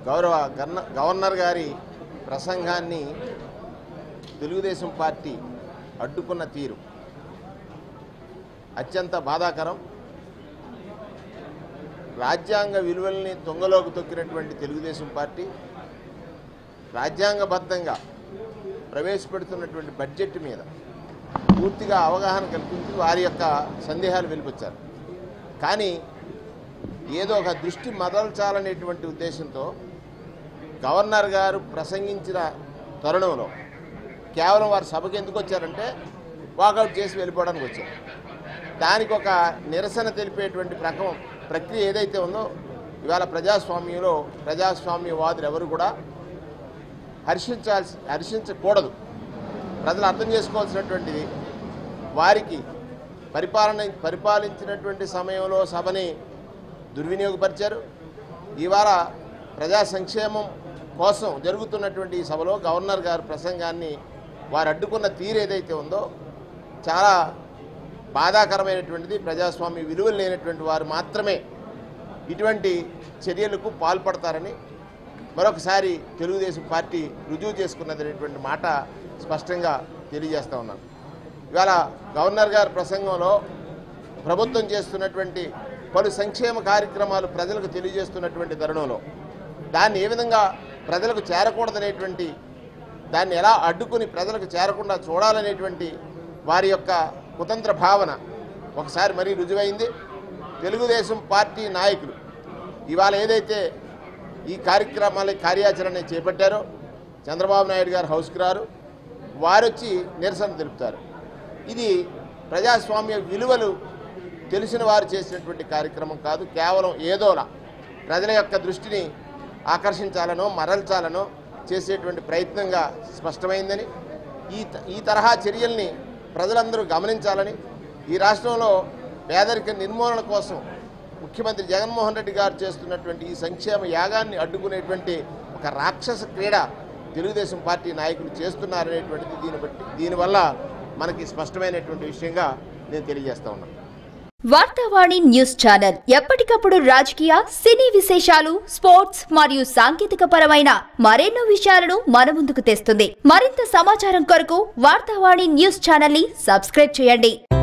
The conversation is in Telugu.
గౌరవ గన్న గవర్నర్ గారి ప్రసంగాన్ని తెలుగుదేశం పార్టీ అడ్డుకున్న తీరు అత్యంత బాధాకరం రాజ్యాంగ విలువల్ని తొంగలోకి తొక్కినటువంటి తెలుగుదేశం పార్టీ రాజ్యాంగబద్ధంగా ప్రవేశపెడుతున్నటువంటి బడ్జెట్ మీద పూర్తిగా అవగాహన కల్పించి వారి యొక్క సందేహాలు వెలిపించారు కానీ ఏదో ఒక దృష్టి మదల్చాలనేటువంటి ఉద్దేశంతో గవర్నర్ గారు ప్రసంగించిన తరుణంలో కేవలం వారు సభకి ఎందుకు వచ్చారంటే వాకౌట్ చేసి వెళ్ళిపోవడానికి వచ్చారు దానికి ఒక నిరసన తెలిపేటువంటి ప్రకం ప్రక్రియ ఏదైతే ఉందో ఇవాళ ప్రజాస్వామ్యంలో ప్రజాస్వామ్యవాదులు ఎవరు కూడా హర్షించాల్సి హర్షించకూడదు ప్రజలు అర్థం చేసుకోవాల్సినటువంటిది వారికి పరిపాలన పరిపాలించినటువంటి సమయంలో సభని దుర్వినియోగపరిచారు ఇవాళ ప్రజా సంక్షేమం కోసం జరుగుతున్నటువంటి ఈ సభలో గవర్నర్ గారి ప్రసంగాన్ని వారు అడ్డుకున్న తీరు ఏదైతే ఉందో చాలా బాధాకరమైనటువంటిది ప్రజాస్వామ్య విలువలు లేనటువంటి వారు మాత్రమే ఇటువంటి చర్యలకు పాల్పడతారని మరొకసారి తెలుగుదేశం పార్టీ రుజువు చేసుకున్నదనేటువంటి మాట స్పష్టంగా తెలియజేస్తా ఉన్నాను ఇవాళ గవర్నర్ గారి ప్రసంగంలో ప్రభుత్వం చేస్తున్నటువంటి పలు సంక్షేమ కార్యక్రమాలు ప్రజలకు తెలియజేస్తున్నటువంటి తరుణంలో దాన్ని ఏ విధంగా ప్రజలకు చేరకూడదనేటువంటి దాన్ని ఎలా అడ్డుకుని ప్రజలకు చేరకుండా చూడాలనేటువంటి వారి యొక్క కుతంత్ర భావన ఒకసారి మరీ రుజువైంది తెలుగుదేశం పార్టీ నాయకులు ఇవాళ ఏదైతే ఈ కార్యక్రమాల కార్యాచరణ చేపట్టారో చంద్రబాబు నాయుడు గారు హౌస్కి రారు వారొచ్చి నిరసన తెలుపుతారు ఇది ప్రజాస్వామ్య విలువలు తెలిసిన వారు చేసినటువంటి కార్యక్రమం కాదు కేవలం ఏదోలా ప్రజల యొక్క దృష్టిని ఆకర్షించాలనో మరల్చాలనో చేసేటువంటి ప్రయత్నంగా స్పష్టమైందని ఈ త- ఈ తరహా చర్యల్ని ప్రజలందరూ గమనించాలని ఈ రాష్ట్రంలో పేదరిక నిర్మూలన కోసం ముఖ్యమంత్రి జగన్మోహన్ రెడ్డి గారు చేస్తున్నటువంటి ఈ సంక్షేమ యాగాన్ని అడ్డుకునేటువంటి ఒక రాక్షస క్రీడ తెలుగుదేశం పార్టీ నాయకులు చేస్తున్నారనేటువంటిది దీన్ని బట్టి దీనివల్ల మనకి స్పష్టమైనటువంటి విషయంగా నేను తెలియజేస్తా ఉన్నాను వార్తావాణి న్యూస్ ఛానల్ ఎప్పటికప్పుడు రాజకీయ సినీ విశేషాలు స్పోర్ట్స్ మరియు సాంకేతిక పరమైన మరెన్నో విషయాలను మన ముందుకు తెస్తుంది మరింత సమాచారం కొరకు వార్తావాణి న్యూస్ ఛానల్ ని సబ్స్క్రైబ్ చేయండి